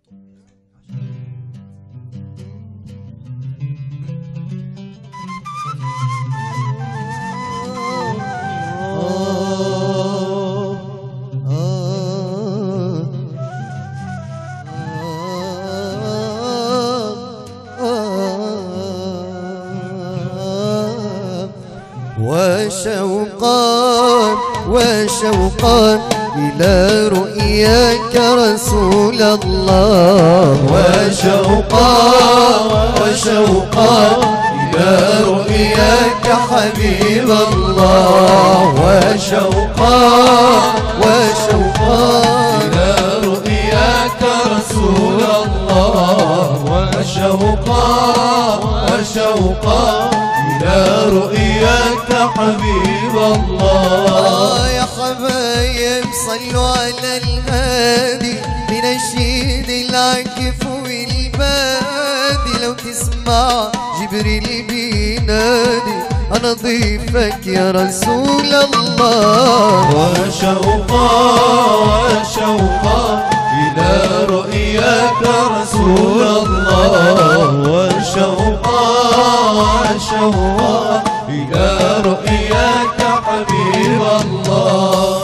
وشوقا وشوقا إلى رؤياك رسول الله وشوقا وشوقا إلى رؤياك حبيب الله وشوقا وشوقا إلى رؤياك رسول الله وشوقا وشوقا إلى رؤياك حبيب الله آه يا حبايب صلوا على الهادي بنشيد العكف والبادي لو تسمع جبريل بينادي أنا ضيفك يا رسول الله وشوقا وشوقا إلى رؤياك رسول الله وشوقا وشوقا إلى رؤياك حبيب الله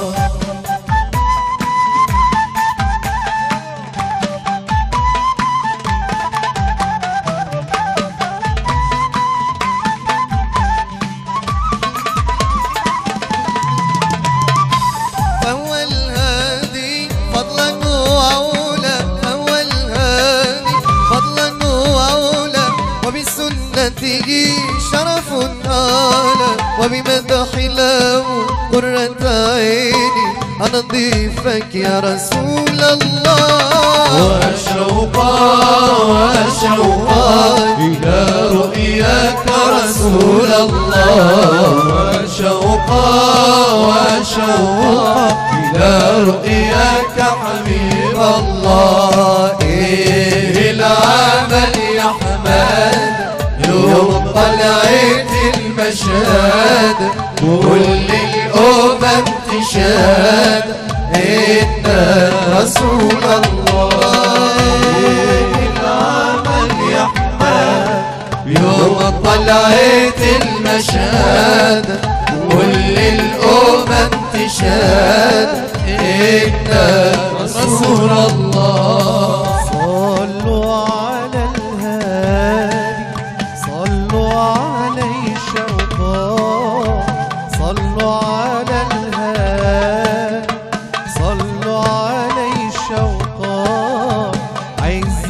فهو الهادي فضلا وعولا فهو الهادي فضلا وعولا وبسنته شرف آلا وبمدح له قرة عيني أنا ضيفك يا رسول الله وشوقا وشوقا إلى رؤياك رسول الله وشوقا وشوقا إلى رؤياك حبيب الله إيه العمل يا حماد يوم طلعت المشهد كل الأمم تشهد إن رسول الله العمل يا حماد يوم طلعت المشهد كل الأمم تشهد إن رسول الله صلوا على الهادي صلوا عليه شوقا صلوا على الهادي صلوا عليه شوقا عز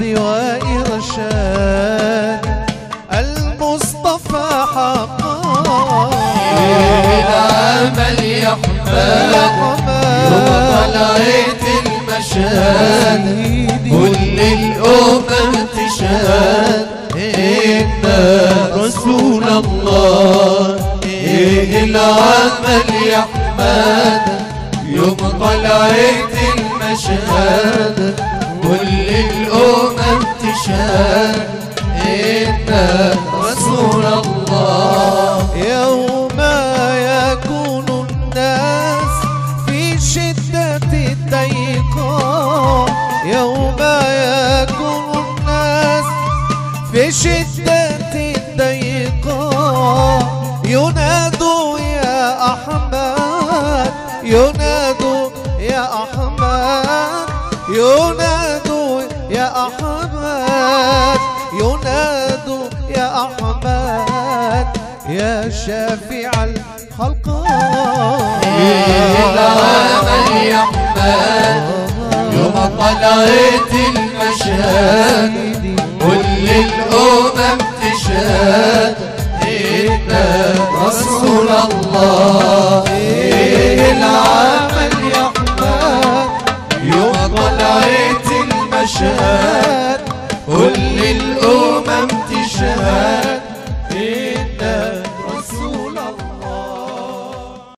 وإرشاد المصطفى حقا العمل يا حماد يوم طلعت المشهد كل الأمم تشهد إن رسول الله إيه العمل يا حماد يوم طلعت المشهد كل الأمم تشهد إن رسول الله يوم يكون الناس في شدة الضيقة يوم يكون الناس في شدة الضيقة ينادوا يا أحمد ينادوا يا أحمد ينادوا يا أحمد ينادوا يا أحمد يا شافع الخلق العمل يا حماد يوم طلعت المشهد كل الأمم تشهد إن رسول الله إيه العمل يا حماد يوم طلعت المشهد